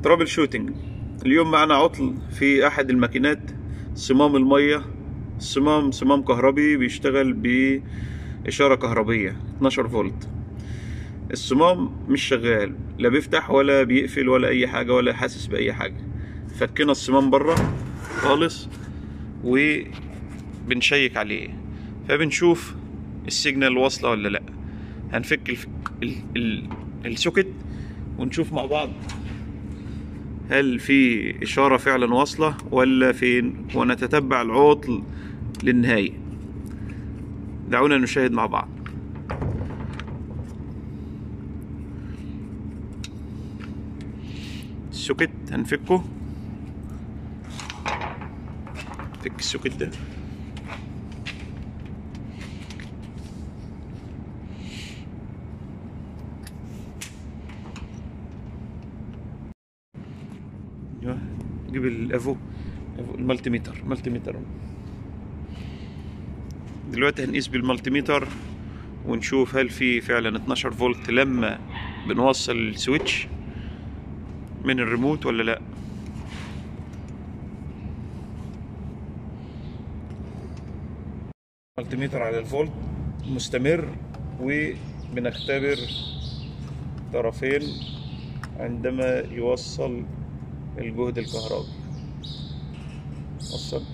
ترابل شوتينج اليوم معنا عطل في احد الماكينات صمام المية الصمام صمام كهربي بيشتغل بإشارة كهربية 12 فولت الصمام مش شغال لا بيفتح ولا بيقفل ولا اي حاجة ولا حاسس بأي حاجة فكنا الصمام بره خالص وبنشيك عليه فبنشوف السيجنال واصلة ولا لا هنفك الف... ال... ال... السوكت ونشوف مع بعض هل في إشارة فعلا واصلة ولا فين ونتتبع العطل للنهاية دعونا نشاهد مع بعض السوكت هنفكه فك السوكت ده ايوه نجيب الافو أفو- المالتي ميتر مالتي ميتر دلوقتي هنقيس بالمالتي ميتر ونشوف هل في فعلا 12 فولت لما بنوصل السويتش من الريموت ولا لا مالتي ميتر على الفولت مستمر وبنختبر طرفين عندما يوصل الجهد الكهربي وصل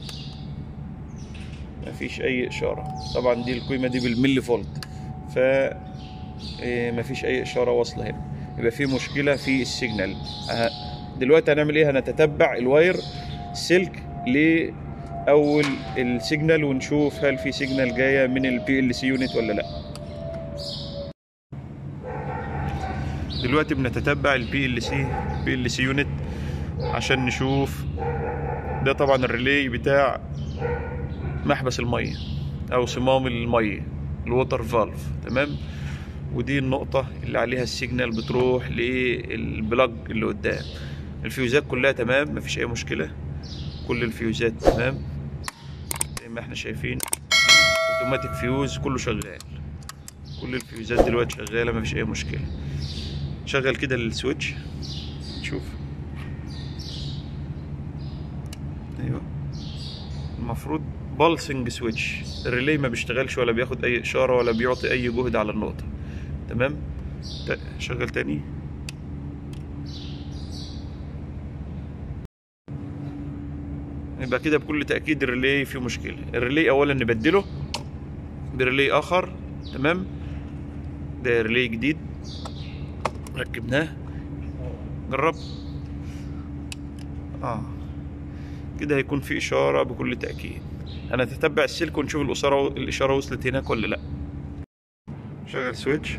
مفيش اي اشاره طبعا دي القيمه دي بالملي فولت ف إيه، مفيش اي اشاره واصله هنا يبقى في مشكله في السيجنال أه، دلوقتي هنعمل ايه هنتتبع الواير سلك لاول السيجنال ونشوف هل في سيجنال جايه من البي ال سي يونت ولا لا دلوقتي بنتتبع البي ال سي بي ال سي يونت عشان نشوف ده طبعا الريلي بتاع محبس الميه او صمام الميه الووتر فالف تمام ودي النقطة اللي عليها السيجنال بتروح للبلاج اللي قدام الفيوزات كلها تمام مفيش أي مشكلة كل الفيوزات تمام زي ما احنا شايفين اوتوماتيك فيوز كله شغال كل الفيوزات دلوقتي شغالة مفيش أي مشكلة شغل كده السويتش شوف ايوه المفروض بالسنج سويتش الريلي ما بيشتغلش ولا بياخد اي اشاره ولا بيعطي اي جهد على النقطه تمام ت- شغل تاني يبقى كده بكل تاكيد الريلي فيه مشكله الريلي اولا نبدله بريلي اخر تمام ده ريلي جديد ركبناه جرب اه كده هيكون في اشاره بكل تاكيد هنتتبع السلك ونشوف الاشاره الاشاره وصلت هناك ولا لا شغل سويتش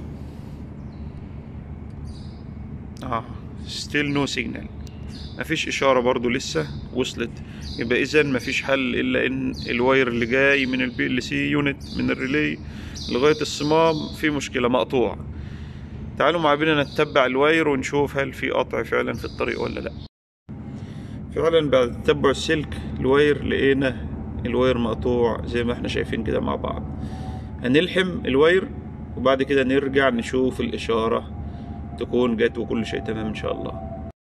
اه ستيل نو سيجنال مفيش اشاره برضو لسه وصلت يبقى اذا مفيش حل الا ان الواير اللي جاي من البي ال سي يونت من الريلي لغايه الصمام في مشكله مقطوع تعالوا مع بينا نتبع الواير ونشوف هل في قطع فعلا في الطريق ولا لا فعلا بعد تتبع السلك الواير لقينا الواير مقطوع زي ما احنا شايفين كده مع بعض هنلحم الواير وبعد كده نرجع نشوف الإشارة تكون جت وكل شيء تمام إن شاء الله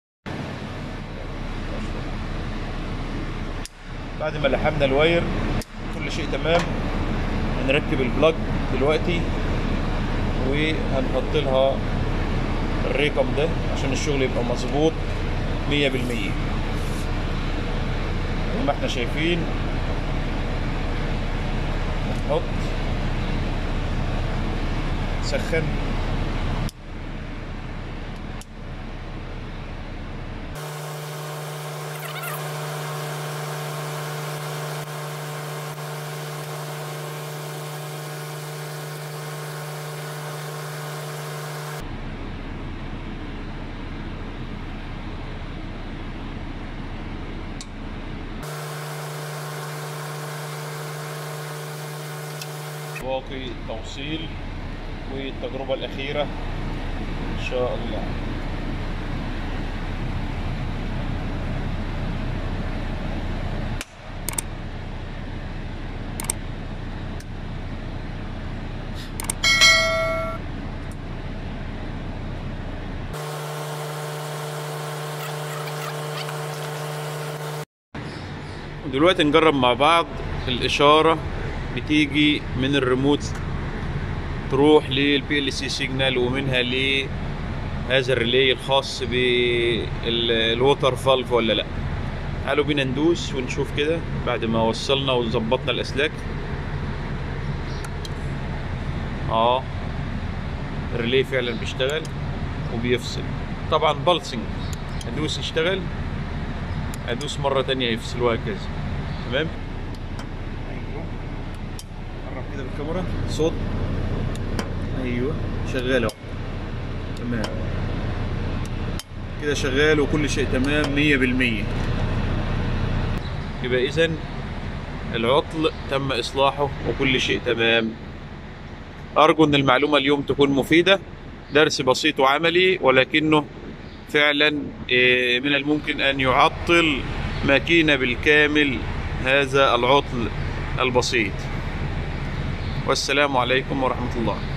بعد ما لحمنا الواير كل شيء تمام هنركب البلاج دلوقتي وهنحط لها الرقم ده عشان الشغل يبقى مظبوط مية بالمية زي ما احنا شايفين نحط سخن باقي التوصيل والتجربة الأخيرة إن شاء الله دلوقتي نجرب مع بعض الإشارة بتيجي من الريموت تروح للبي ال سي سيجنال ومنها لهذا الريلي الخاص بالووتر فالف ولا لا تعالوا بينا ندوس ونشوف كده بعد ما وصلنا وظبطنا الاسلاك اه الريلي فعلا بيشتغل وبيفصل طبعا بلسنج ادوس يشتغل ادوس مره تانية يفصل وهكذا تمام ايوه قرب كده بالكاميرا صوت ايوه شغال اهو تمام كده شغال وكل شيء تمام مية بالمية يبقى اذا العطل تم اصلاحه وكل شيء تمام ارجو ان المعلومه اليوم تكون مفيده درس بسيط وعملي ولكنه فعلا إيه، من الممكن ان يعطل ماكينه بالكامل هذا العطل البسيط والسلام عليكم ورحمه الله